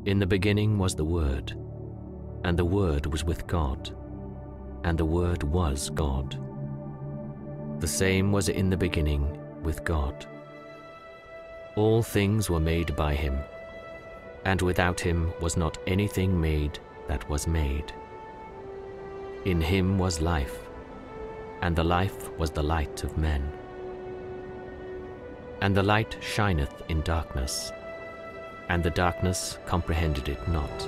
In the beginning was the Word, and the Word was with God, and the Word was God. The same was in the beginning with God. All things were made by him, and without him was not anything made that was made. In him was life, and the life was the light of men. And the light shineth in darkness, and the darkness comprehended it not.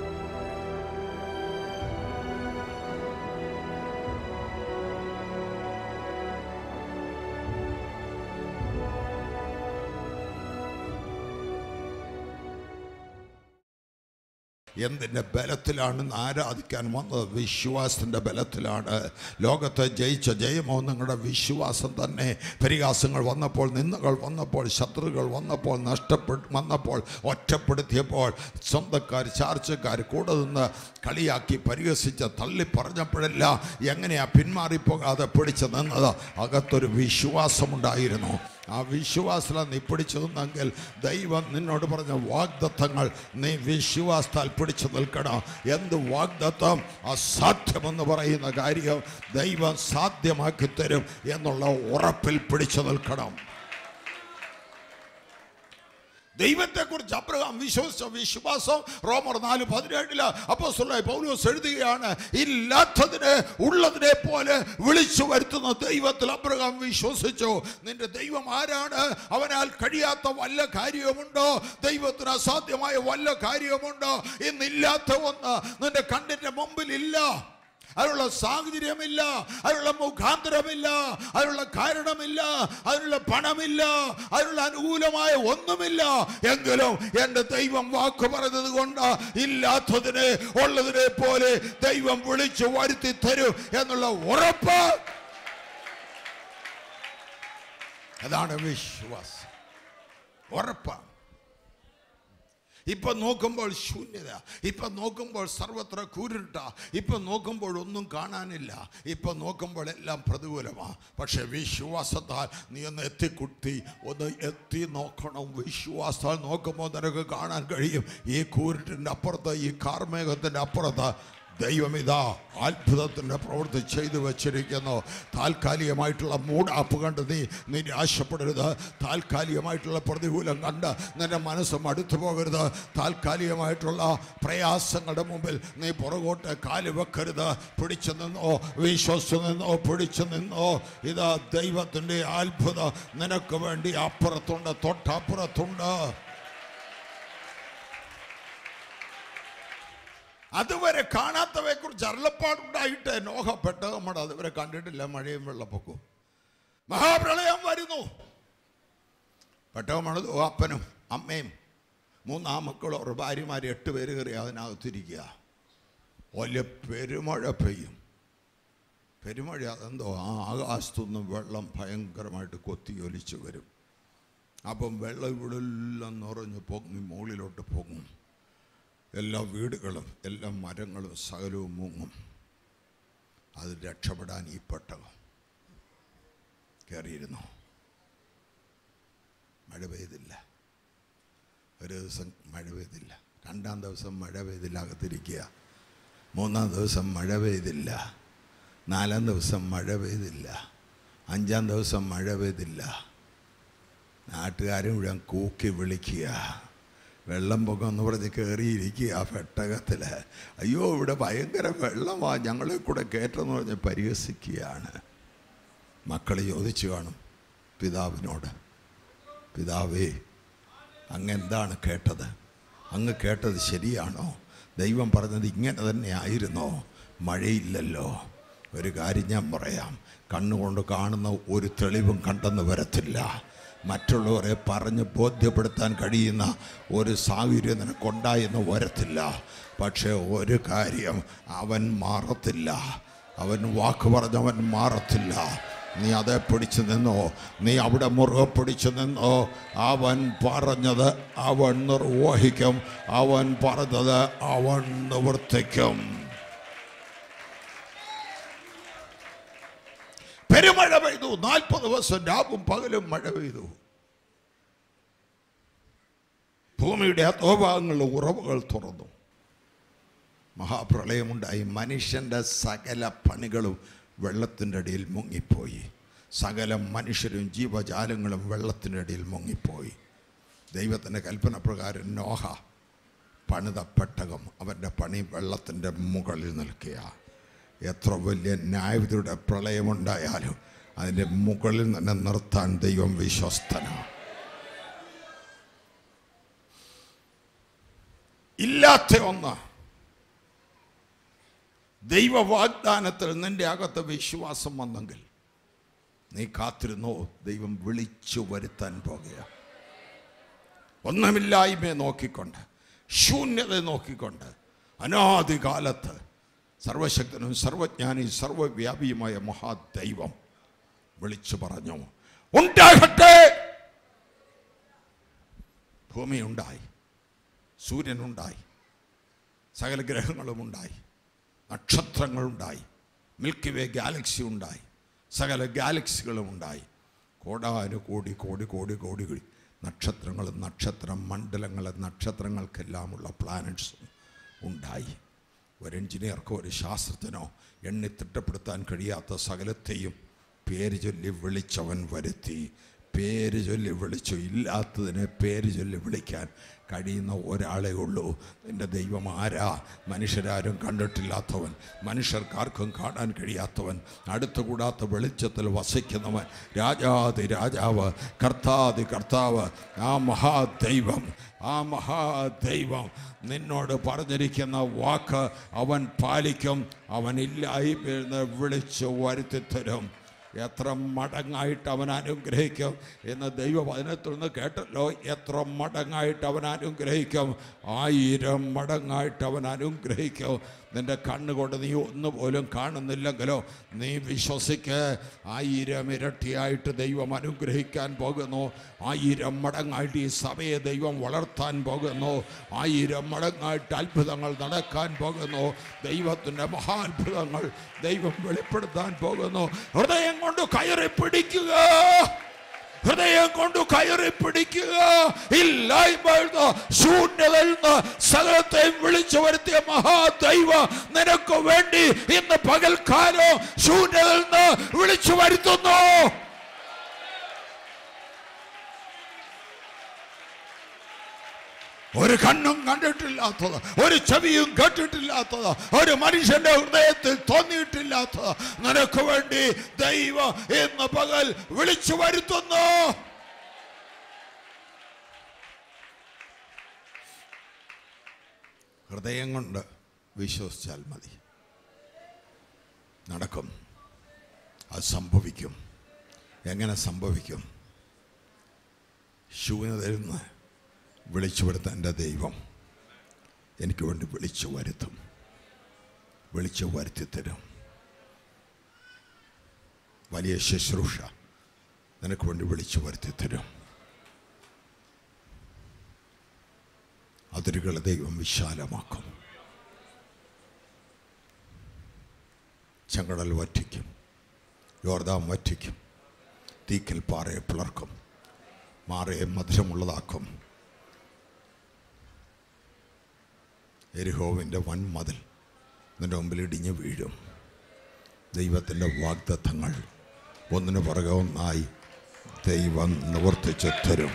എന്തിൻ്റെ ബലത്തിലാണ് ഇന്ന് ആരാധിക്കാൻ വന്നത് വിശ്വാസത്തിൻ്റെ ബലത്തിലാണ് ലോകത്തെ ജയിച്ച ജയമോ നിങ്ങളുടെ വിശ്വാസം തന്നെ പരിഹാസങ്ങൾ വന്നപ്പോൾ നിന്ദകൾ വന്നപ്പോൾ ശത്രുക്കൾ വന്നപ്പോൾ നഷ്ടപ്പെട്ട് വന്നപ്പോൾ ഒറ്റപ്പെടുത്തിയപ്പോൾ സ്വന്തക്കാർ ചാർച്ചക്കാർ കൂടെ നിന്ന് കളിയാക്കി പരിഹസിച്ച് തള്ളി പറഞ്ഞപ്പോഴല്ല എങ്ങനെയാ പിന്മാറിപ്പോകാതെ പിടിച്ചു നിന്നത് അകത്തൊരു വിശ്വാസമുണ്ടായിരുന്നു ആ വിശ്വാസത്തിൽ നീ പിടിച്ചു നിന്നെങ്കിൽ ദൈവം നിന്നോട് പറഞ്ഞ വാഗ്ദത്തങ്ങൾ നീ വിശ്വാസത്താൽ പിടിച്ചു നിൽക്കണം എന്ത് വാഗ്ദത്തം അസാധ്യമെന്ന് പറയുന്ന കാര്യം ദൈവം സാധ്യമാക്കി തരും എന്നുള്ള ഉറപ്പിൽ പിടിച്ചു നിൽക്കണം ദൈവത്തെക്കുറിച്ച് അബ്രഹാം വിശ്വസിച്ച വിശ്വാസം റോമർ നാല് പതിനേഴില് അപ്പോസ്തലനായ പൗലോസ് എഴുതുകയാണ് ഇല്ലാത്തതിനെ ഉള്ളതിനെ പോലെ വിളിച്ചു വരുത്തുന്ന ദൈവത്തിൽ അബ്രഹാം വിശ്വസിച്ചു നിന്റെ ദൈവം ആരാണ് അവനാൽ കഴിയാത്ത വല്ല കാര്യവുമുണ്ടോ ദൈവത്തിന് അസാധ്യമായ വല്ല കാര്യവുമുണ്ടോ ഇന്നില്ലാത്ത ഒന്ന് നിന്റെ കണ്ണിന്റെ മുമ്പിൽ ഇല്ല അതിനുള്ള സാഹചര്യമില്ല അതിനുള്ള മുഖാന്തരമില്ല അതിനുള്ള കാരണമില്ല അതിനുള്ള പണമില്ല അതിനുള്ള അനുകൂലമായ ഒന്നുമില്ല എങ്കിലും എൻ്റെ ദൈവം വാക്ക് പറഞ്ഞത് കൊണ്ട് ഇല്ലാത്തതിനെ ഉള്ളതിനെ പോലെ ദൈവം വിളിച്ചു വരുത്തി തരും എന്നുള്ള ഉറപ്പ് അതാണ് വിശ്വാസം ഉറപ്പാണ് ഇപ്പൊ നോക്കുമ്പോൾ ശൂന്യത ഇപ്പൊ നോക്കുമ്പോൾ സർവത്ര കൂരിട്ട ഇപ്പൊ നോക്കുമ്പോൾ ഒന്നും കാണാനില്ല ഇപ്പൊ നോക്കുമ്പോൾ എല്ലാം പ്രതികൂലമാ പക്ഷെ വിശ്വാസത്താൽ നീ ഒന്ന് എത്തിക്കുട്ടി ഒന്ന് എത്തി നോക്കണം വിശ്വാസത്താൽ നോക്കുമ്പോൾ നിനക്ക് കാണാൻ കഴിയും ഈ കൂരിട്ടിൻ്റെ അപ്പുറത്ത് ഈ കാർമേഘത്തിൻ്റെ അപ്പുറത്ത് ദൈവം ഇതാ അത്ഭുതത്തിൻ്റെ പ്രവൃത്തി ചെയ്തു വച്ചിരിക്കുന്നു താൽക്കാലികമായിട്ടുള്ള മൂടാപ്പ് കണ്ട് നീ നിരാശപ്പെടരുത് താൽക്കാലികമായിട്ടുള്ള പ്രതികൂലം കണ്ട് നിന്റെ മനസ്സ് മടുത്തു പോകരുത് താൽക്കാലികമായിട്ടുള്ള പ്രയാസങ്ങളുടെ മുമ്പിൽ നീ പുറകോട്ട് കാല് വെക്കരുത് പിടിച്ചു നിന്നോ വിശ്വസിച്ചു നിന്നോ പിടിച്ചു നിന്നോ ഇതാ ദൈവത്തിൻ്റെ അത്ഭുതം നിനക്ക് വേണ്ടി അപ്പുറത്തുണ്ട് തൊട്ടപ്പുറത്തുണ്ട് അതുവരെ കാണാത്തവയെ കുറിച്ച് അരുളപ്പാടുണ്ടായിട്ട് നോഹപ്പെട്ട് നമ്മൾ അതുവരെ കണ്ടിട്ടില്ല മഴയും വെള്ളപ്പൊക്കവും മഹാപ്രളയം വരുന്നു പെട്ടവമാണ് അപ്പനും അമ്മയും മൂന്നാം മക്കളും ഒരു ഭാര്യമാർ എട്ട് പേര് കയറി അതിനകത്തിരിക്കുക വലിയ പെരുമഴ പെയ്യും പെരുമഴ അതെന്തോ ആ ആകാശത്തുനിന്ന് വെള്ളം ഭയങ്കരമായിട്ട് കൊത്തി ഒലിച്ചു വരും അപ്പം വെള്ളം ഇവിടെ എല്ലാം നിറഞ്ഞ് പൊങ്ങി മുകളിലോട്ട് പൊങ്ങും എല്ലാ വീടുകളും എല്ലാ മരങ്ങളും സകലവും മുങ്ങും അത് രക്ഷപ്പെടാൻ ഈ പെട്ടകം കയറിയിരുന്നു മഴ പെയ്തില്ല ഒരു ദിവസം മഴ പെയ്തില്ല രണ്ടാം ദിവസം മഴ പെയ്തില്ല അകത്തിരിക്കുക മൂന്നാം ദിവസം മഴ പെയ്തില്ല നാലാം ദിവസം മഴ പെയ്തില്ല അഞ്ചാം ദിവസം മഴ പെയ്തില്ല നാട്ടുകാരും മുഴുവൻ കൂക്കി വിളിക്കുക വെള്ളം പൊക്കം എന്ന് പറഞ്ഞ് കയറിയിരിക്കുക ആ പെട്ടകത്തിൽ അയ്യോ ഇവിടെ ഭയങ്കര വെള്ളമാ ഞങ്ങളെ കൂടെ കയറ്റെന്ന് പറഞ്ഞ് പരിഹസിക്കുകയാണ് മക്കൾ ചോദിച്ചു കാണും പിതാവിനോട് പിതാവേ അങ്ങ് എന്താണ് കേട്ടത് അങ്ങ് കേട്ടത് ശരിയാണോ ദൈവം പറഞ്ഞത് ഇങ്ങനെ തന്നെ ആയിരുന്നോ മഴയില്ലല്ലോ ഒരു കാര്യം ഞാൻ പറയാം കണ്ണുകൊണ്ട് കാണുന്ന ഒരു തെളിവും കണ്ടെന്ന് വരത്തില്ല മറ്റുള്ളവരെ പറഞ്ഞ് ബോധ്യപ്പെടുത്താൻ കഴിയുന്ന ഒരു സാഹചര്യം നിനക്കുണ്ടായെന്ന് വരത്തില്ല പക്ഷേ ഒരു കാര്യം അവൻ മാറത്തില്ല അവൻ വാക്ക് പറഞ്ഞവൻ മാറത്തില്ല നീ അതേ പിടിച്ചു നിന്നോ നീ അവിടെ മുറുകെ പിടിച്ചു നിന്നോ അവൻ പറഞ്ഞത് അവൻ നിർവഹിക്കും അവൻ പറഞ്ഞത് അവൻ നിവർത്തിക്കും പെരുമഴ പെയ്തു നാൽപ്പത് ദിവസം രാവും പകലും മഴ പെയ്തു ഭൂമിയുടെ അധോഭാഗങ്ങളിലെ ഉറവുകൾ തുറന്നു മഹാപ്രളയമുണ്ടായി മനുഷ്യൻ്റെ സകല പണികളും വെള്ളത്തിൻ്റെ അടിയിൽ മുങ്ങിപ്പോയി സകല മനുഷ്യരും ജീവജാലങ്ങളും വെള്ളത്തിൻ്റെ അടിയിൽ മുങ്ങിപ്പോയി ദൈവത്തിൻ്റെ കൽപ്പന പ്രകാരം നോഹ പണിത പെട്ടകം അവൻ്റെ പണി വെള്ളത്തിൻ്റെ മുകളിൽ നിൽക്കുക എത്ര വലിയ ന്യായവിധിയുടെ പ്രളയമുണ്ടായാലും അതിൻ്റെ മുകളിൽ തന്നെ നിർത്താൻ ദൈവം വിശ്വസ്തനാണ് ഇല്ലാത്ത ഒന്ന് ദൈവ വാഗ്ദാനത്തിൽ നിന്റെ അകത്ത് വിശ്വാസം വന്നെങ്കിൽ നീ കാത്തിരുന്നോ ദൈവം വിളിച്ചു വരുത്താൻ പോകുക ഒന്നുമില്ലായ്മയെ നോക്കിക്കൊണ്ട് ശൂന്യത നോക്കിക്കൊണ്ട് അനാദികാലത്ത് സർവശക്തനും സർവജ്ഞാനി സർവവ്യാപിയുമായ മഹാദൈവം വിളിച്ചു പറഞ്ഞു ഉണ്ടാകട്ടെ ഭൂമിയുണ്ടായി സൂര്യനുണ്ടായി സകല ഗ്രഹങ്ങളും ഉണ്ടായി നക്ഷത്രങ്ങളുണ്ടായി മിൽക്കി വേ ഗാലക്സി ഉണ്ടായി സകല ഗാലക്സികളും ഉണ്ടായി കോടാനു കോടി കോടി കോടി കോടി കോടി നക്ഷത്രങ്ങളും നക്ഷത്ര മണ്ഡലങ്ങളും നക്ഷത്രങ്ങൾക്കെല്ലാമുള്ള പ്ലാനറ്റ്സും ഉണ്ടായി ഒരു എഞ്ചിനീയർക്കോ ഒരു ശാസ്ത്രജ്ഞനോ എണ്ണി തിട്ടപ്പെടുത്താൻ കഴിയാത്ത സകലത്തെയും പേര് ചൊല്ലി വിളിച്ചവൻ വരുത്തി പേര് ചൊല്ലി വിളിച്ചു ഇല്ലാത്തതിനെ പേര് ചൊല്ലി വിളിക്കാൻ കഴിയുന്ന ഒരാളേ ഉള്ളൂ നിന്റെ ദൈവം ആരാ മനുഷ്യരാരും കണ്ടിട്ടില്ലാത്തവൻ മനുഷ്യർക്കാർക്കും കാണാൻ കഴിയാത്തവൻ അടുത്തുകൂടാത്ത വെളിച്ചത്തിൽ വസിക്കുന്നവൻ രാജാതി രാജാവ് കർത്താതി കർത്താവ് ആ മഹാദൈവം ആ മഹാദൈവം നിന്നോട് പറഞ്ഞിരിക്കുന്ന വാക്ക് അവൻ പാലിക്കും അവൻ ഇല്ലായ്മയിൽ നിന്ന് വിളിച്ച് വരുത്തി തരും എത്ര മടങ്ങായിട്ട് അവൻ അനുഗ്രഹിക്കും എന്ന് ദൈവവചനത്തിൽ നിന്ന് കേട്ടല്ലോ എത്ര മടങ്ങായിട്ട് അവൻ അനുഗ്രഹിക്കും ആയിരം മടങ്ങായിട്ട് അവൻ അനുഗ്രഹിക്കും നിന്റെ കണ്ണുകൊണ്ട് നീ ഒന്നുപോലും കാണുന്നില്ലെങ്കിലോ നീ വിശ്വസിക്ക് ആയിരം ഇരട്ടിയായിട്ട് ദൈവം അനുഗ്രഹിക്കാൻ പോകുന്നു ആയിരം മടങ്ങായിട്ട് ഈ സഭയെ ദൈവം വളർത്താൻ പോകുന്നു ആയിരം മടങ്ങായിട്ട് അത്ഭുതങ്ങൾ നടക്കാൻ പോകുന്നു ദൈവത്തിൻ്റെ മഹാത്ഭുതങ്ങൾ ദൈവം വെളിപ്പെടുത്താൻ പോകുന്നു ഹൃദയം കൊണ്ട് കയറി പിടിക്കുക ഹൃദയം കൊണ്ട് കയറി പിടിക്കുക ഇല്ലായ്മയിൽ നിന്ന് ശൂന്യതയിൽ നിന്ന് സകലത്തെയും വിളിച്ചു വരുത്തിയ മഹാദൈവ നിനക്ക് വേണ്ടി ഇന്ന് പകൽക്കാലം ശൂന്യതയിൽ നിന്ന് വിളിച്ചു വരുത്തുന്നു ഒരു കണ്ണും കണ്ടിട്ടില്ലാത്തത് ഒരു ചെവിയും കേട്ടിട്ടില്ലാത്തത് ഒരു മനുഷ്യന്റെ ഹൃദയത്തിൽ തോന്നിയിട്ടില്ലാത്തത് നിനക്ക് വേണ്ടി ദൈവം ഇന്ന് പകൽ വിളിച്ചു വരുത്തുന്നു ഹൃദയം കൊണ്ട് വിശ്വസിച്ചാൽ മതി നടക്കും അത് സംഭവിക്കും എങ്ങനെ സംഭവിക്കും ശൂന്യതയിൽ നിന്ന് വിളിച്ചു വരുത്ത എൻ്റെ ദൈവം എനിക്ക് വേണ്ടി വിളിച്ചു വരുത്തും വിളിച്ചു വരുത്തി തരും വലിയ ശുശ്രൂഷ നിനക്ക് വേണ്ടി വിളിച്ചു വരുത്തി തരും അതിരുകളെ ദൈവം വിശാലമാക്കും ചെങ്കടൽ വറ്റിക്കും യോർദാം വറ്റിക്കും തീക്കൽ പാറയെ പിളർക്കും മാറയെ മധുരമുള്ളതാക്കും എരിഹോവിൻ്റെ വൻമതിൽ നിന്റെ മുമ്പിൽ ഇടിഞ്ഞു വീഴും ദൈവത്തിൻ്റെ വാഗ്ദത്തങ്ങൾ ഒന്നിനു പുറകെ ഒന്നായി ദൈവം നിവർത്തിച്ച് തരും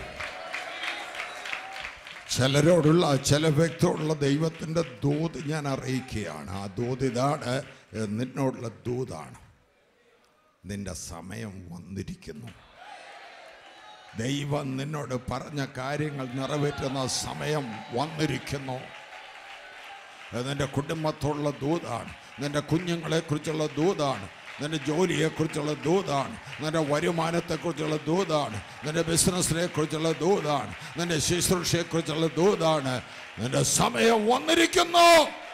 ചിലരോടുള്ള ചില വ്യക്തിയോടുള്ള ദൈവത്തിൻ്റെ ദൂത് ഞാൻ അറിയിക്കുകയാണ് ആ ദൂത് ഇതാണ് ഇത് നിന്നോടുള്ള ദൂതാണ് നിന്റെ സമയം വന്നിരിക്കുന്നു ദൈവം നിന്നോട് പറഞ്ഞ കാര്യങ്ങൾ നിറവേറ്റുന്ന സമയം വന്നിരിക്കുന്നു അത് നിന്റെ കുടുംബത്തോടുള്ള ദൂതാണ് നിന്റെ കുഞ്ഞുങ്ങളെക്കുറിച്ചുള്ള ദൂതാണ് നിന്റെ ജോലിയെക്കുറിച്ചുള്ള ദൂതാണ് നിന്റെ വരുമാനത്തെക്കുറിച്ചുള്ള ദൂതാണ് നിന്റെ ബിസിനസ്സിനെ കുറിച്ചുള്ള ദൂതാണ് നിന്റെ ശുശ്രൂഷയെക്കുറിച്ചുള്ള ദൂതാണ് നിന്റെ സമയം വന്നിരിക്കുന്നു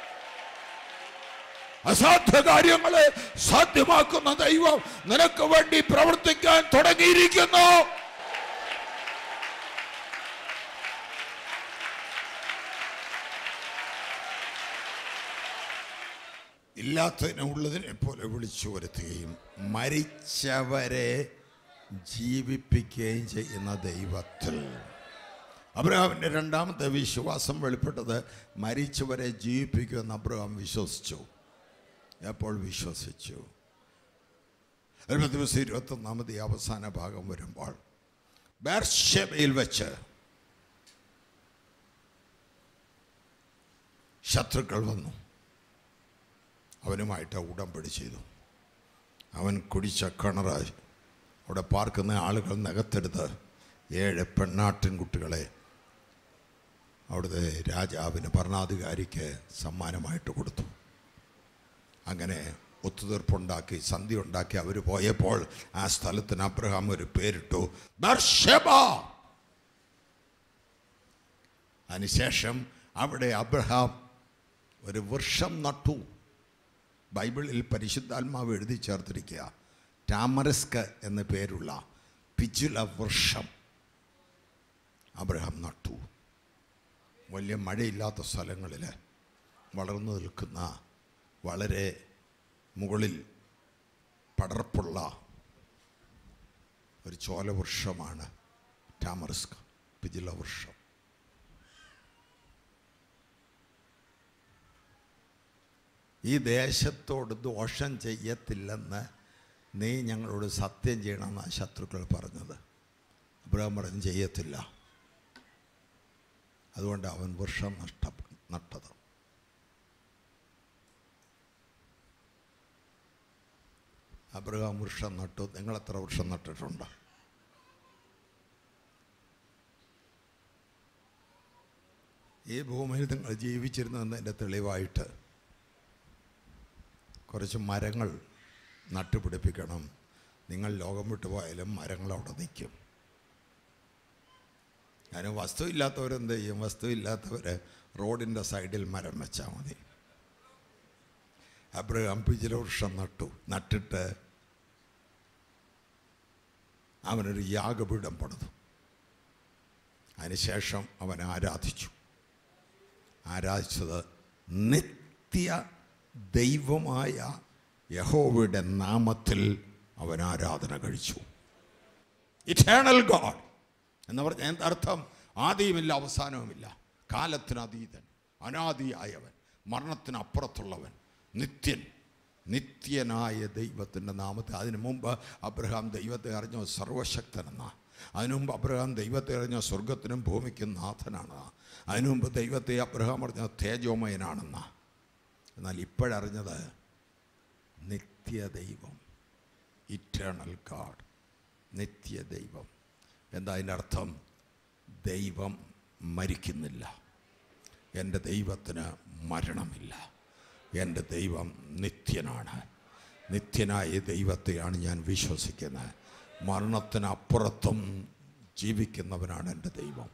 അസാധ്യ കാര്യങ്ങളെ സാധ്യമാക്കുന്ന ദൈവം നിനക്ക് വേണ്ടി പ്രവർത്തിക്കാൻ തുടങ്ങിയിരിക്കുന്നു ഇല്ലാത്തതിനെ ഉള്ളതിനെ പോലെ വിളിച്ചു വരുത്തുകയും മരിച്ചവരെ ജീവിപ്പിക്കുകയും ചെയ്യുന്ന ദൈവത്തിൽ അബ്രഹാമിൻ്റെ രണ്ടാമത്തെ വിശ്വാസം വെളിപ്പെട്ടത് മരിച്ചവരെ ജീവിപ്പിക്കുമെന്ന് അബ്രഹാം വിശ്വസിച്ചു എപ്പോൾ വിശ്വസിച്ചു ഇരുപത്തി ദിവസം ഇരുപത്തൊന്നാമത് ഈ അവസാന ഭാഗം വരുമ്പോൾ ബേർഷബയിൽ വെച്ച് ശത്രുക്കൾ വന്നു അവനുമായിട്ട് ഉടമ്പടി ചെയ്തു അവൻ കുടിച്ച കിണറായി അവിടെ പാർക്കുന്ന ആളുകൾ നികത്തെടുത്ത് ഏഴ് പെണ്ണാട്ടിൻകുട്ടികളെ അവിടുത്തെ രാജാവിന് ഭരണാധികാരിക്ക് സമ്മാനമായിട്ട് കൊടുത്തു അങ്ങനെ ഒത്തുതീർപ്പുണ്ടാക്കി സന്ധി ഉണ്ടാക്കി അവർ പോയപ്പോൾ ആ സ്ഥലത്തിന് അബ്രഹാം ഒരു പേരിട്ടു ബർഷബ അതിനുശേഷം അവിടെ അബ്രഹാം ഒരു വൃക്ഷം നട്ടു ബൈബിളിൽ പരിശുദ്ധാത്മാവ് എഴുതി ചേർത്തിരിക്കുക ടാമറിസ്ക് എന്ന പേരുള്ള പിച്ചുല വൃക്ഷം അബ്രഹാം നട്ടു വലിയ മഴയില്ലാത്ത സ്ഥലങ്ങളിൽ വളർന്നു നിൽക്കുന്ന വളരെ മുകളിൽ പടർപ്പുള്ള ഒരു ചോലവൃക്ഷമാണ് ടാമറിസ്ക് പിജില വൃക്ഷം ഈ ദേശത്തോട് ദോഷം ചെയ്യത്തില്ലെന്ന് നീ ഞങ്ങളോട് സത്യം ചെയ്യണമെന്നാണ് ശത്രുക്കൾ പറഞ്ഞത് അബ്രഹാം പറഞ്ഞു ചെയ്യത്തില്ല അതുകൊണ്ട് അവൻ വൃക്ഷം നഷ്ട നട്ടത് അബ്രഹാം വൃക്ഷം നട്ടു നിങ്ങൾ എത്ര വൃക്ഷം നട്ടിട്ടുണ്ട് ഈ ഭൂമിയിൽ നിങ്ങൾ ജീവിച്ചിരുന്നതിൻ്റെ തെളിവായിട്ട് കുറച്ച് മരങ്ങൾ നട്ടുപിടിപ്പിക്കണം നിങ്ങൾ ലോകം വിട്ടുപോയാലും മരങ്ങൾ അവിടെ നിൽക്കും അതിന് വസ്തു ഇല്ലാത്തവരെന്ത് ചെയ്യും വസ്തു ഇല്ലാത്തവർ റോഡിൻ്റെ സൈഡിൽ മരം വെച്ചാൽ മതി അബ്രഹാം പിജില വൃക്ഷം നട്ടു നട്ടിട്ട് അവനൊരു യാഗപീഠം പണിതു അതിനുശേഷം അവൻ ആരാധിച്ചു ആരാധിച്ചത് നിത്യ ദൈവമായ യഹോവയുടെ നാമത്തിൽ അവൻ ആരാധന കഴിച്ചു ഇറ്റേണൽ ഗോഡ് എന്ന് പറഞ്ഞാൽ എന്തർത്ഥം ആദിയുമില്ല അവസാനവുമില്ല കാലത്തിന് അതീതൻ അനാദിയായവൻ മരണത്തിന് അപ്പുറത്തുള്ളവൻ നിത്യൻ നിത്യനായ ദൈവത്തിൻ്റെ നാമത്തെ അതിനു മുമ്പ് അബ്രഹാം ദൈവത്തെ അറിഞ്ഞ സർവശക്തനെന്ന അതിനു മുമ്പ് അബ്രഹാം ദൈവത്തെ അറിഞ്ഞ സ്വർഗത്തിനും ഭൂമിക്കും നാഥനാണ് അതിനു മുമ്പ് ദൈവത്തെ അബ്രഹാം അറിഞ്ഞ തേജോമയനാണെന്ന എന്നാൽ ഇപ്പോഴറിഞ്ഞത് നിത്യദൈവം ഇറ്റേണൽ ഗാഡ് നിത്യദൈവം എന്താ അതിൻ്റെ അർത്ഥം ദൈവം മരിക്കുന്നില്ല എൻ്റെ ദൈവത്തിന് മരണമില്ല എൻ്റെ ദൈവം നിത്യനാണ് നിത്യനായ ദൈവത്തെയാണ് ഞാൻ വിശ്വസിക്കുന്നത് മരണത്തിനപ്പുറത്തും ജീവിക്കുന്നവനാണ് എൻ്റെ ദൈവം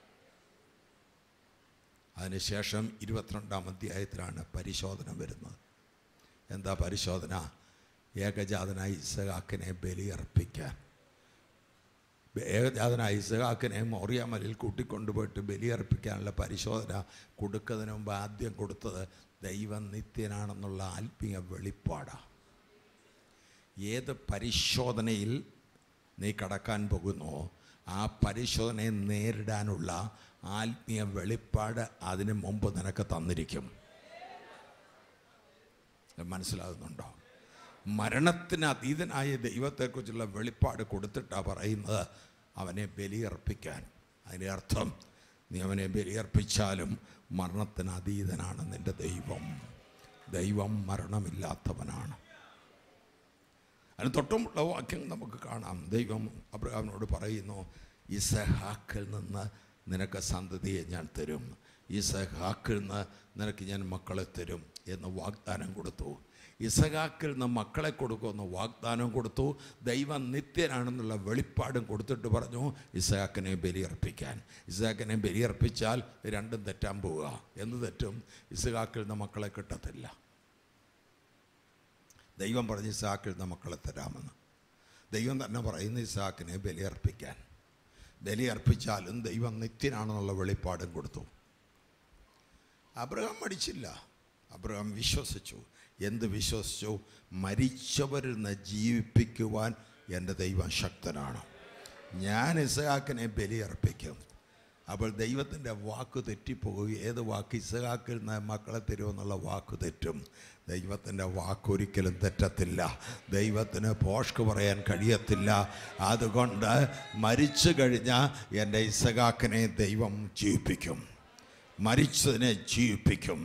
അതിനുശേഷം ഇരുപത്തിരണ്ടാം അധ്യായത്തിലാണ് പരിശോധന വരുന്നത് എന്താ പരിശോധന ഏകജാതനായ ഇസഹാക്കിനെ ബലിയർപ്പിക്കാൻ ഏകജാതനായ ഇസഹാക്കിനെ മോറിയാമലിൽ കൂട്ടിക്കൊണ്ടുപോയിട്ട് ബലിയർപ്പിക്കാനുള്ള പരിശോധന കൊടുക്കുന്നതിന് മുമ്പ് ആദ്യം കൊടുത്തത് ദൈവം നിത്യനാണെന്നുള്ള ആത്മീയ വെളിപ്പാടാണ് ഏത് പരിശോധനയിൽ നീ കടക്കാൻ പോകുന്നോ ആ പരിശോധനയെ നേരിടാനുള്ള ആത്മീയ വെളിപ്പാട് അതിനു മുമ്പ് നിനക്ക് തന്നിരിക്കും ഇത് മനസ്സിലാകുന്നുണ്ടോ മരണത്തിന് അതീതനായ ദൈവത്തെക്കുറിച്ചുള്ള വെളിപ്പാട് കൊടുത്തിട്ടാണ് പറയുന്നത് അവനെ ബലിയർപ്പിക്കാൻ അതിൻ്റെ അർത്ഥം നീ അവനെ ബലിയർപ്പിച്ചാലും മരണത്തിന് അതീതനാണ് നിൻ്റെ ദൈവം ദൈവം മരണമില്ലാത്തവനാണ് അതിന് തൊട്ടുമുള്ള വാക്യം നമുക്ക് കാണാം ദൈവം അബ്രഹാമിനോട് പറയുന്നു ഇസഹാക്കിൽ നിന്ന് നിനക്ക് സന്തതിയെ ഞാൻ തരും ഇസഹാക്കിൽ നിന്ന് നിനക്ക് ഞാൻ മക്കളെ തരും എന്ന് വാഗ്ദാനം കൊടുത്തു ഇസഹാക്കിൽ നിന്ന് മക്കളെ കൊടുക്കുമെന്ന് വാഗ്ദാനം കൊടുത്തു ദൈവം നിത്യനാണെന്നുള്ള വെളിപ്പാടും കൊടുത്തിട്ട് പറഞ്ഞു ഇസഹാക്കിനെ ബലിയർപ്പിക്കാൻ ഇസഹാക്കിനെ ബലിയർപ്പിച്ചാൽ രണ്ടും തെറ്റാൻ പോവുക എന്ന് തെറ്റും ഇസഹാക്കിൽ നിന്ന് മക്കളെ കിട്ടത്തില്ല ദൈവം പറഞ്ഞ് ഇസാക്കിൽ നിന്ന് മക്കളെ തരാമെന്ന് ദൈവം തന്നെ പറയുന്നു ഇസാക്കിനെ ബലിയർപ്പിക്കാൻ ബലിയർപ്പിച്ചാലും ദൈവം നിത്യനാണെന്നുള്ള വെളിപ്പാടും കൊടുത്തു അബ്രഹാം മടിച്ചില്ല അബ്രഹാം വിശ്വസിച്ചു എന്ത് വിശ്വസിച്ചു മരിച്ചവരിൽ നിന്ന് ജീവിപ്പിക്കുവാൻ എൻ്റെ ദൈവം ശക്തനാണ് ഞാൻ ഇസഹാക്കിനെ ബലിയർപ്പിക്കും അപ്പോൾ ദൈവത്തിൻ്റെ വാക്ക് തെറ്റിപ്പോകും ഏത് വാക്ക് ഇസഹാക്കിൽ നിന്ന് മക്കളെ തരുമെന്നുള്ള വാക്ക് തെറ്റും ദൈവത്തിൻ്റെ വാക്കൊരിക്കലും തെറ്റത്തില്ല ദൈവത്തിന് പോഷ്ക്ക് പറയാൻ കഴിയത്തില്ല അതുകൊണ്ട് മരിച്ചു കഴിഞ്ഞാൽ എൻ്റെ ഇസഹാക്കിനെ ദൈവം ജീവിപ്പിക്കും മരിച്ചതിനെ ജീവിപ്പിക്കും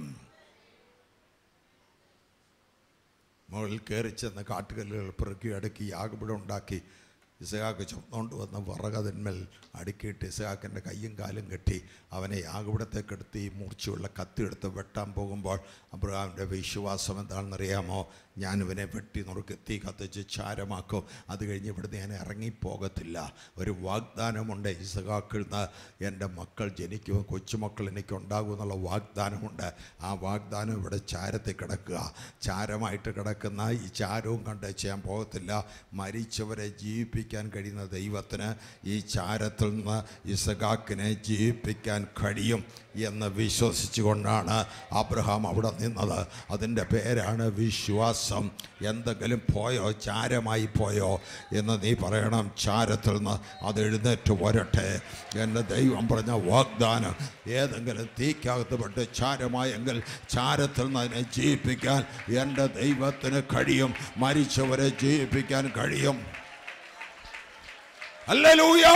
മുകളിൽ കയറി ചെന്ന് കാട്ടുകല്ലുകൾ പെറുക്കി അടുക്കി യാഗപിടം ഉണ്ടാക്കി ഇസഹാക്ക് ചുമന്നുകൊണ്ട് വന്ന വിറകതിന്മേൽ അടുക്കിയിട്ട് ഇസഹാക്കിൻ്റെ കയ്യും കാലും കെട്ടി അവനെ യാഗപിടത്തേക്കെടുത്ത് ഈ മൂർച്ചയുള്ള കത്തിയെടുത്ത് വെട്ടാൻ പോകുമ്പോൾ അബ്രഹാമിൻ്റെ വിശ്വാസം എന്താണെന്നറിയാമോ ഞാൻ ഇവനെ വെട്ടി നുറുക്കി തീ കത്തിച്ച് ചാരമാക്കും അത് കഴിഞ്ഞ് ഇവിടുന്ന് ഞാൻ ഇറങ്ങിപ്പോകത്തില്ല ഒരു വാഗ്ദാനമുണ്ട് ഇസഹാക്കിൽ നിന്ന് എൻ്റെ മക്കൾ ജനിക്കും കൊച്ചുമക്കൾ എനിക്ക് ഉണ്ടാകും എന്നുള്ള വാഗ്ദാനമുണ്ട് ആ വാഗ്ദാനം ഇവിടെ ചാരത്തിൽ കിടക്കുക ചാരമായിട്ട് കിടക്കുന്ന ഈ ചാരവും കണ്ട് ചെയ്യാൻ പോകത്തില്ല മരിച്ചവരെ ജീവിപ്പിക്കാൻ കഴിയുന്ന ദൈവത്തിന് ഈ ചാരത്തിൽ നിന്ന് ഇസഹാക്കിനെ ജീവിപ്പിക്കാൻ കഴിയും എന്ന് വിശ്വസിച്ചുകൊണ്ടാണ് അബ്രഹാം അവിടെ നിന്നത് അതിൻ്റെ പേരാണ് വിശ്വാസം എന്തെങ്കിലും പോയോ ചാരമായി പോയോ എന്ന് നീ പറയണം ചാരത്തിൽ നിന്ന് അത് എഴുന്നേറ്റ് വരട്ടെ എൻ്റെ ദൈവം പറഞ്ഞ വാഗ്ദാനം ഏതെങ്കിലും തീക്കകത്ത് പെട്ട് ചാരമായെങ്കിൽ ചാരത്തിൽ നിന്ന് അതിനെ ജീവിപ്പിക്കാൻ എൻ്റെ ദൈവത്തിന് കഴിയും മരിച്ചവരെ ജീവിപ്പിക്കാൻ കഴിയും അല്ലൂയോ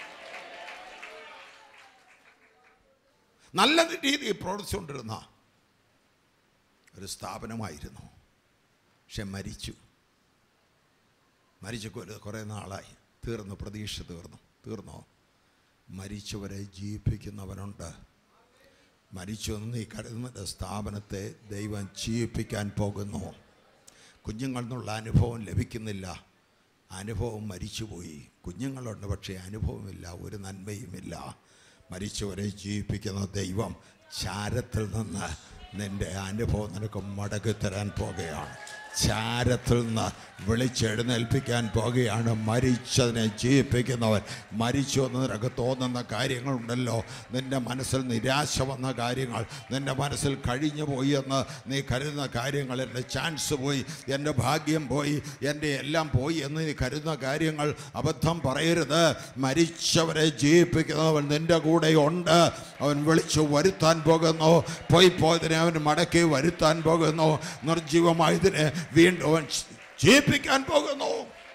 നല്ല രീതിയിൽ പ്രവർത്തിച്ചുകൊണ്ടിരുന്ന ഒരു സ്ഥാപനമായിരുന്നു പക്ഷെ മരിച്ചു മരിച്ചു കൊല കുറേ നാളായി തീർന്നു പ്രതീക്ഷ തീർന്നു തീർന്നോ മരിച്ചവരെ ജീവിപ്പിക്കുന്നവനുണ്ട് മരിച്ചു എന്ന് നീ കരുതുന്ന സ്ഥാപനത്തെ ദൈവം ജീവിപ്പിക്കാൻ പോകുന്നു കുഞ്ഞുങ്ങളിൽ നിന്നുള്ള അനുഭവം ലഭിക്കുന്നില്ല അനുഭവം മരിച്ചുപോയി കുഞ്ഞുങ്ങളുണ്ട് പക്ഷേ അനുഭവമില്ല ഒരു നന്മയുമില്ല മരിച്ചവരെ ജീവിപ്പിക്കുന്ന ദൈവം ചാരത്തിൽ നിന്ന് നിൻ്റെ അനുഭവം നിനക്ക് മടക്കി തരാൻ പോകുകയാണ് ചാരത്തിൽ നിന്ന് വിളിച്ചെഴുന്നേൽപ്പിക്കാൻ പോകുകയാണ് മരിച്ചതിനെ ജീവിപ്പിക്കുന്നവൻ മരിച്ചു എന്ന് നിനക്ക് തോന്നുന്ന കാര്യങ്ങളുണ്ടല്ലോ നിൻ്റെ മനസ്സിൽ നിരാശ വന്ന കാര്യങ്ങൾ നിൻ്റെ മനസ്സിൽ കഴിഞ്ഞു പോയി എന്ന് നീ കരുതുന്ന കാര്യങ്ങൾ എൻ്റെ ചാൻസ് പോയി എൻ്റെ ഭാഗ്യം പോയി എൻ്റെ എല്ലാം പോയി എന്ന് നീ കരുതുന്ന കാര്യങ്ങൾ അബദ്ധം പറയരുത് മരിച്ചവരെ ജീവിപ്പിക്കുന്നവൻ നിൻ്റെ കൂടെ ഉണ്ട് അവൻ വിളിച്ചു വരുത്താൻ പോകുന്നു പോയി പോയതിനെ അവൻ മടക്കി വരുത്താൻ പോകുന്നു നിർജീവമായതിനെ വീണ്ടും അവൻ ജീവിപ്പിക്കാൻ പോകുന്നു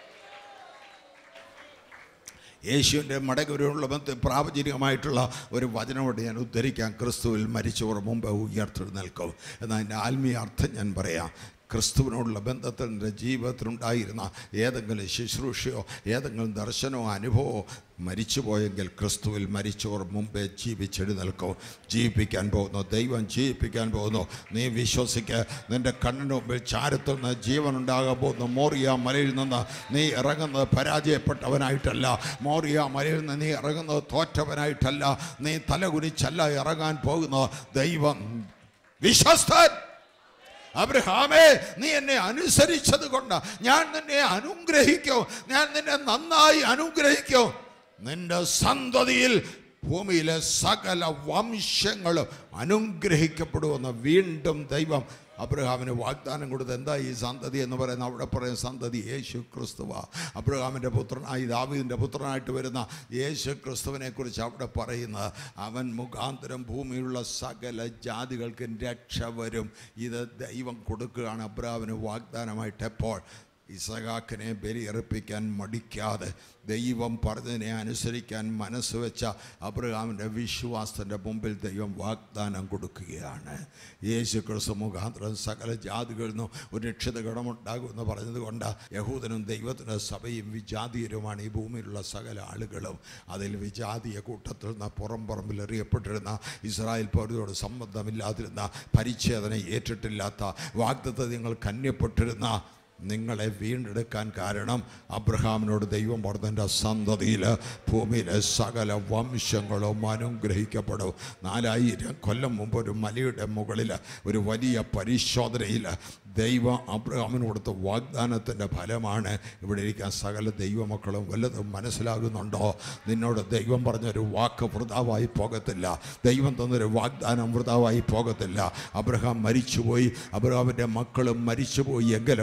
യേശുവിൻ്റെ മടങ്ങുള്ള ബന്ധം പ്രാപചരികമായിട്ടുള്ള ഒരു വചനമോട് ഞാൻ ഉദ്ധരിക്കാം ക്രിസ്തുവിൽ മരിച്ചവർ മുമ്പ് ഉയർത്തെഴുന്നേൽക്കും എന്നാൽ അതിൻ്റെ ആത്മീയ അർത്ഥം ഞാൻ പറയാം ക്രിസ്തുവിനോടുള്ള ബന്ധത്തിൽ എൻ്റെ ജീവിതത്തിലുണ്ടായിരുന്ന ഏതെങ്കിലും ശുശ്രൂഷയോ ഏതെങ്കിലും ദർശനമോ അനുഭവമോ മരിച്ചുപോയെങ്കിൽ ക്രിസ്തുവിൽ മരിച്ചവർ മുമ്പേ ജീവിച്ചെഴുന്നേൽക്കും ജീവിപ്പിക്കാൻ പോകുന്നു ദൈവം ജീവിപ്പിക്കാൻ പോകുന്നു നീ വിശ്വസിക്ക് നിൻ്റെ കണ്ണിന് മുമ്പിൽ ചാരത്തിൽ നിന്ന് ജീവൻ ഉണ്ടാകാൻ പോകുന്നു മോറിയ മലയിൽ നിന്ന് നീ ഇറങ്ങുന്നത് പരാജയപ്പെട്ടവനായിട്ടല്ല മോറിയ മലയിൽ നിന്ന് നീ ഇറങ്ങുന്നത് തോറ്റവനായിട്ടല്ല നീ തലകുനിച്ചല്ല ഇറങ്ങാൻ പോകുന്നത് ദൈവം വിശ്വസ്തൻ അബ്രഹാമേ നീ എന്നെ അനുസരിച്ചത് കൊണ്ട് ഞാൻ നിന്നെ അനുഗ്രഹിക്കും ഞാൻ നിന്നെ നന്നായി അനുഗ്രഹിക്കും നിന്റെ സന്തതിയിൽ ഭൂമിയിലെ സകല വംശങ്ങളും അനുഗ്രഹിക്കപ്പെടുമെന്ന് വീണ്ടും ദൈവം അബ്രഹാമിന് വാഗ്ദാനം കൊടുത്ത് എന്താ ഈ സന്തതി എന്ന് പറയുന്ന അവിടെ പറയുന്ന സന്തതി യേശു ക്രിസ്തുവ അബ്രഹാമിൻ്റെ പുത്രനായി ദാവീദിൻ്റെ പുത്രനായിട്ട് വരുന്ന യേശു ക്രിസ്തുവിനെ കുറിച്ച് അവിടെ പറയുന്നത് അവൻ മുഖാന്തരം ഭൂമിയിലുള്ള സകല ജാതികൾക്കും രക്ഷ വരും ഇത് ദൈവം കൊടുക്കുകയാണ് അബ്രഹാമിന് വാഗ്ദാനമായിട്ട് എപ്പോൾ ഇസഹാക്കിനെ ബലിയർപ്പിക്കാൻ മടിക്കാതെ ദൈവം പറഞ്ഞതിനെ അനുസരിക്കാൻ മനസ്സ് വെച്ച അബ്രഹാമിൻ്റെ വിശ്വാസത്തിൻ്റെ മുമ്പിൽ ദൈവം വാഗ്ദാനം കൊടുക്കുകയാണ് യേശു ക്രിസ്തു മുഖാന്തരം സകല ജാതികളിൽ നിന്നും ഒരു രക്ഷിത ഗണമുണ്ടാകുമെന്ന് പറഞ്ഞതുകൊണ്ട് യഹൂദനും ദൈവത്തിൻ്റെ സഭയും വിജാതീയരുമാണ് ഈ ഭൂമിയിലുള്ള സകല ആളുകളും അതിൽ വിജാതീയ കൂട്ടത്തിൽ നിന്ന് പുറം പറമ്പിൽ എറിയപ്പെട്ടിരുന്ന ഇസ്രായേൽ പൗരതോട് സംബന്ധമില്ലാതിരുന്ന പരിച്ഛേദന ഏറ്റിട്ടില്ലാത്ത വാഗ്ദത്ത നിങ്ങൾ കന്യപ്പെട്ടിരുന്ന നിങ്ങളെ വീണ്ടെടുക്കാൻ കാരണം അബ്രഹാമിനോട് ദൈവം പറഞ്ഞതിൻ്റെ സന്തതിയിൽ ഭൂമിയിലെ സകല വംശങ്ങളും അനുഗ്രഹിക്കപ്പെടും നാലായിരം കൊല്ലം മുമ്പ് ഒരു മലയുടെ മുകളിൽ ഒരു വലിയ പരിശോധനയിൽ ദൈവം അബ്രഹാമിന് കൊടുത്ത വാഗ്ദാനത്തിൻ്റെ ഫലമാണ് ഇവിടെ ഇരിക്കാൻ സകല ദൈവമക്കളും വല്ലതും മനസ്സിലാകുന്നുണ്ടോ നിന്നോട് ദൈവം പറഞ്ഞൊരു വാക്ക് വൃതാവായി പോകത്തില്ല ദൈവം തന്നൊരു വാഗ്ദാനം വൃതാവായി പോകത്തില്ല അബ്രഹാം മരിച്ചുപോയി അബ്രഹാമിൻ്റെ മക്കളും മരിച്ചുപോയി എങ്കിലും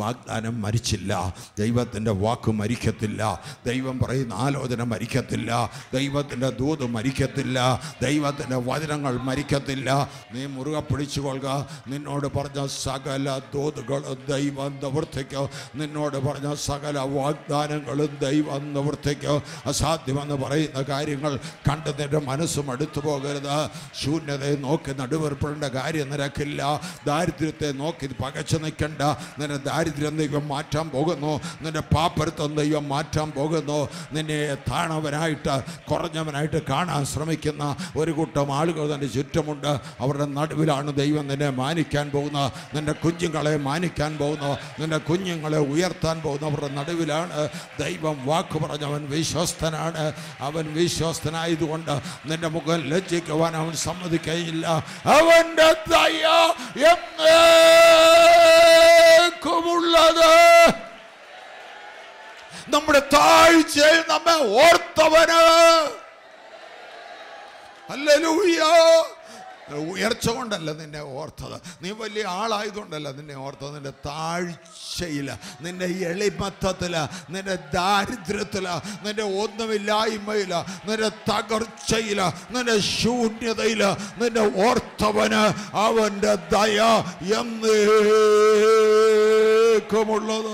വാഗ്ദാനം മരിച്ചില്ല ദൈവത്തിൻ്റെ വാക്ക് മരിക്കത്തില്ല ദൈവം പറയുന്ന ആലോചന മരിക്കത്തില്ല ദൈവത്തിൻ്റെ ദൂത് മരിക്കത്തില്ല ദൈവത്തിൻ്റെ വചനങ്ങൾ മരിക്കത്തില്ല നീ മുറുകെ പിടിച്ചുകൊള്ളുക നിന്നോട് പറഞ്ഞ സകല ദൂതുകളും ദൈവം നിവർത്തിക്കോ നിന്നോട് പറഞ്ഞ സകല വാഗ്ദാനങ്ങളും ദൈവം നിവർത്തിക്കോ അസാധ്യമെന്ന് പറയുന്ന കാര്യങ്ങൾ കണ്ട് നിന്റെ മനസ്സും അടുത്തു പോകരുത് ശൂന്യതയെ നോക്കി നടുവേർപ്പെടേണ്ട കാര്യം നിനക്കില്ല ദാരിദ്ര്യത്തെ നോക്കി പകച്ചു നിൽക്കണ്ട നിന്റെ ദാരിദ്ര്യം ദൈവം മാറ്റാൻ പോകുന്നു നിന്റെ പാപ്പരത്വം ദൈവം മാറ്റാൻ പോകുന്നു നിന്നെ താണവനായിട്ട് കുറഞ്ഞവനായിട്ട് കാണാൻ ശ്രമിക്കുന്ന ഒരു കൂട്ടം ആളുകൾ തൻ്റെ ചുറ്റുമുണ്ട് അവരുടെ നടുവിലാണ് ദൈവം നിന്നെ മാനിക്കാൻ പോകുന്നത് നിന്റെ കുഞ്ഞുങ്ങളെ മാനിക്കാൻ പോകുന്നു നിന്റെ കുഞ്ഞുങ്ങളെ ഉയർത്താൻ പോകുന്നവരുടെ നടുവിലാണ് ദൈവം വാക്ക് പറഞ്ഞവൻ വിശ്വസ്തനാണ് അവൻ വിശ്വസ്തനായതുകൊണ്ട് നിന്റെ മുഖം ലജ്ജിക്കുവാൻ അവൻ സമ്മതിക്കുകയില്ല അവൻ്റെ ദയ എന്നേക്കുമുള്ളത് നമ്മുടെ താഴ്ചയിൽ നമ്മെ ഓർത്തവന് ഹല്ലേലൂയ ഉയർച്ച കൊണ്ടല്ല നിന്നെ ഓർത്തത് നീ വലിയ ആളായതുകൊണ്ടല്ല നിന്നെ ഓർത്തത് നിന്റെ താഴ്ചയിൽ നിന്റെ എളിമത്തത്തിൽ നിന്റെ ദാരിദ്ര്യത്തിൽ നിന്റെ ഒന്നുമില്ലായ്മയിൽ നിന്റെ തകർച്ചയിൽ നിന്റെ ശൂന്യതയിൽ നിന്റെ ഓർത്തവന് അവൻ്റെ ദയ എന്നേക്കുമുള്ളത്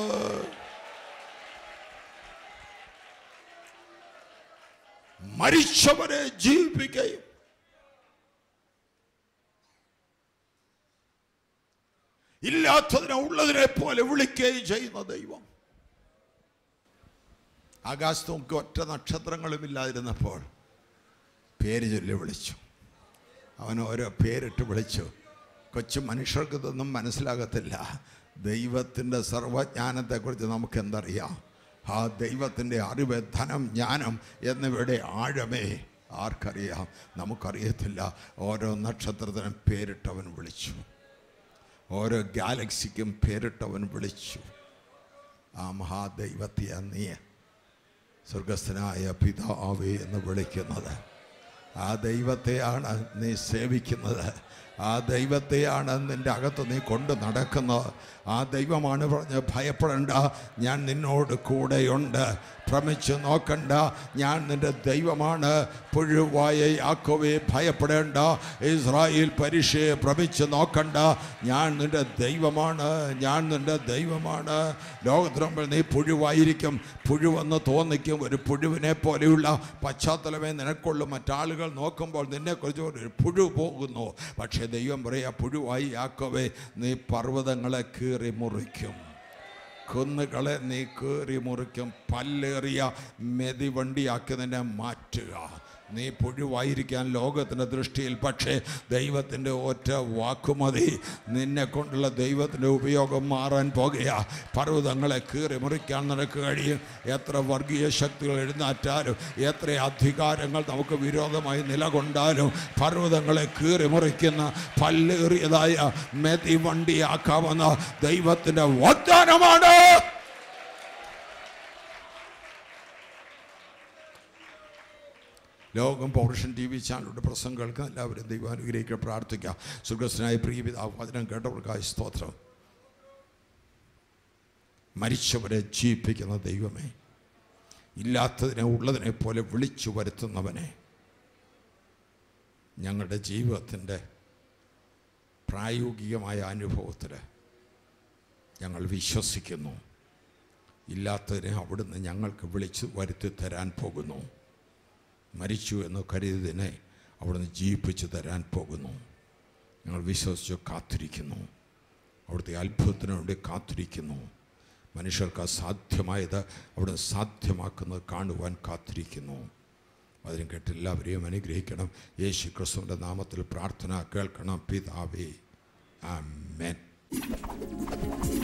മരിച്ചവരെ ജീവിപ്പിക്കുകയും ഇല്ലാത്തതിനെ ഉള്ളതിനെ പോലെ വിളിക്കുകയും ചെയ്യുന്ന ദൈവം ആകാശത്ത് നമുക്ക് ഒറ്റ നക്ഷത്രങ്ങളും ഇല്ലാതിരുന്നപ്പോൾ പേര് ചൊല്ലി വിളിച്ചു അവൻ ഓരോ പേരിട്ട് വിളിച്ചു കൊച്ചു മനുഷ്യർക്ക് ഇതൊന്നും മനസ്സിലാകത്തില്ല ദൈവത്തിൻ്റെ സർവജ്ഞാനത്തെക്കുറിച്ച് നമുക്ക് എന്തറിയാം ആ ദൈവത്തിൻ്റെ അറിവ് ധനം ജ്ഞാനം എന്നിവയുടെ ആഴമേ ആർക്കറിയാം നമുക്കറിയത്തില്ല ഓരോ നക്ഷത്രത്തിനും പേരിട്ടവൻ വിളിച്ചു ഓരോ ഗാലക്സിക്കും പേരിട്ടവൻ വിളിച്ചു ആ മഹാദൈവത്തെ നീ സ്വർഗസ്ഥനായ പിതാവേ എന്ന് വിളിക്കുന്നത് ആ ദൈവത്തെയാണ് നീ സേവിക്കുന്നത് ആ ദൈവത്തെയാണ് നിൻ്റെ അകത്ത് നീ കൊണ്ട് നടക്കുന്നത് ആ ദൈവമാണ് പറഞ്ഞ് ഭയപ്പെടേണ്ട ഞാൻ നിന്നോട് കൂടെയുണ്ട് ഭ്രമിച്ച് നോക്കണ്ട ഞാൻ നിൻ്റെ ദൈവമാണ് പുഴുവായ യാക്കോവെ ഭയപ്പെടേണ്ട ഇസ്രായേൽ പരീക്ഷയെ ഭ്രമിച്ച് നോക്കണ്ട ഞാൻ നിൻ്റെ ദൈവമാണ് ഞാൻ നിൻ്റെ ദൈവമാണ് ലോകത്തിനുമ്പോൾ നീ പുഴുവായിരിക്കും പുഴുവെന്ന് തോന്നിക്കും ഒരു പുഴുവിനെ പോലെയുള്ള പശ്ചാത്തലമേ നിനക്കുള്ളൂ മറ്റാളുകൾ നോക്കുമ്പോൾ നിന്നെക്കുറിച്ച് ഒരു പുഴു പോകുന്നു പക്ഷേ ദൈവം പറയാ പുഴുവായി യാക്കോവേ നീ പർവ്വതങ്ങളെ കീറി മുറിക്കും കുന്നുകളെ നീ കീറി മുറിക്കും പല്ലേറിയ മെതിവണ്ടിയാക്കി നിന്നെ മാറ്റുക നീ പുഴുവായിരിക്കാൻ ലോകത്തിൻ്റെ ദൃഷ്ടിയിൽ പക്ഷേ ദൈവത്തിൻ്റെ ഒറ്റ വാക്കുമതി നിന്നെ കൊണ്ടുള്ള ദൈവത്തിൻ്റെ ഉപയോഗം മാറാൻ പോകുക പർവ്വതങ്ങളെ കീറി മുറിക്കാൻ നിനക്ക് കഴിയും എത്ര വർഗീയ ശക്തികൾ എഴുന്നേറ്റാലും എത്ര അധികാരങ്ങൾ നമുക്ക് വിരോധമായി നിലകൊണ്ടാലും പർവ്വതങ്ങളെ കീറി മുറിക്കുന്ന പല്ലേറിയതായ മെതിവണ്ടിയാക്കാവുന്ന ദൈവത്തിൻ്റെ വാഗ്ദാനമാണ് ലോകം പൗരുഷൻ ടി വി ചാനലിലൂടെ പ്രസംഗം കേൾക്കാൻ എല്ലാവരും ദൈവാനുഗ്രഹിക്കുക പ്രാർത്ഥിക്കാം സുഖസ്ഥനായ പ്രിയപിതാവ് വചനം കേട്ടവർക്കായി സ്തോത്രം മരിച്ചവരെ ജീവിപ്പിക്കുന്ന ദൈവമേ ഇല്ലാത്തതിനെ ഉള്ളതിനെ പോലെ വിളിച്ചു വരുത്തുന്നവനെ ഞങ്ങളുടെ ജീവിതത്തിൻ്റെ പ്രായോഗികമായ അനുഭവത്തിൽ ഞങ്ങൾ വിശ്വസിക്കുന്നു ഇല്ലാത്തതിനെ അവിടുന്ന് ഞങ്ങൾക്ക് വിളിച്ച് വരുത്തി തരാൻ പോകുന്നു മരിച്ചു എന്ന് കരുതിയതിനെ അവിടുന്ന് ജീവിപ്പിച്ച് തരാൻ പോകുന്നു ഞങ്ങൾ വിശ്വസിച്ച് കാത്തിരിക്കുന്നു അവിടുത്തെ അത്ഭുതത്തിന് വേണ്ടി കാത്തിരിക്കുന്നു മനുഷ്യർക്ക് അസാധ്യമായത് അവിടുന്ന് സാധ്യമാക്കുന്നത് കാണുവാൻ കാത്തിരിക്കുന്നു അതിനും കേട്ട് എല്ലാവരെയും അനുഗ്രഹിക്കണം യേശു ക്രിസ്തുവിൻ്റെ നാമത്തിൽ പ്രാർത്ഥന കേൾക്കണം പിതാവേ ആമേൻ